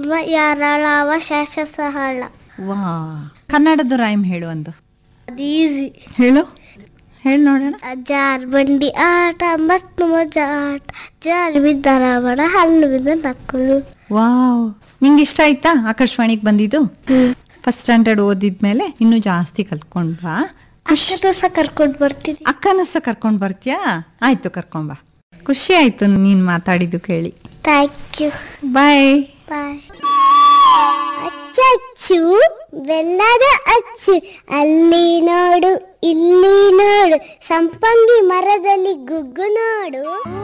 ಧರ್ಮ ಯಾರಳವ ಶೇಷ ಸಹಳ ವಾ ಕನ್ನಡದ ರೈಮ್ ಹೇಳು ಒಂದು ಅದು ಈಸಿ ಹೇಳು ಹೇಳಿ ನೋಡೋಣ ಜಾರ್ ಬಂಡಿ ಆಟ ಮಸ್ತ್ ಮಜಾ ಆಟ ಜಾರ್ ಬಿದ್ದ ರಾವಣ ಹಲ್ಲು ಬಿದ್ದ ನಕ್ಕಳು ವಾವ್ ನಿಂಗೆ ಇಷ್ಟ ಆಯ್ತಾ ಆಕಾಶವಾಣಿಗೆ ಬಂದಿದ್ದು ಫಸ್ಟ್ ಸ್ಟ್ಯಾಂಡರ್ಡ್ ಓದಿದ್ಮೇಲೆ ಇನ್ನೂ ಜಾಸ್ತಿ ಕಲ್ತ್ಕೊಂಡ್ಬಾ ಖುಷಿ ಅಕ್ಕ ಸಹ ಕರ್ಕೊಂಡು ಬರ್ತೀನಿ ಅಕ್ಕನ ಸಹ ಕರ್ಕೊಂಡ್ ಬರ್ತೀಯಾ ಆಯ್ತು ಕರ್ಕೊಂಬಾ ಖುಷಿ ಆಯ್ತು ನೀನ್ ಮಾತಾಡಿದ್ದು ಕೇಳಿ ಥ್ಯಾಂಕ್ ಯು ಬಾಯ್ ಬಾಯ್ ಅಚ್ಚಚ್ಚು ಬೆಲ್ಲದ ಅಚ್ಚು ಅಲ್ಲಿ ನೋಡು ಇಲ್ಲಿ ನೋಡು ಸಂಪಂಗಿ ಮರದಲ್ಲಿ ಗುಗ್ಗು ನೋಡು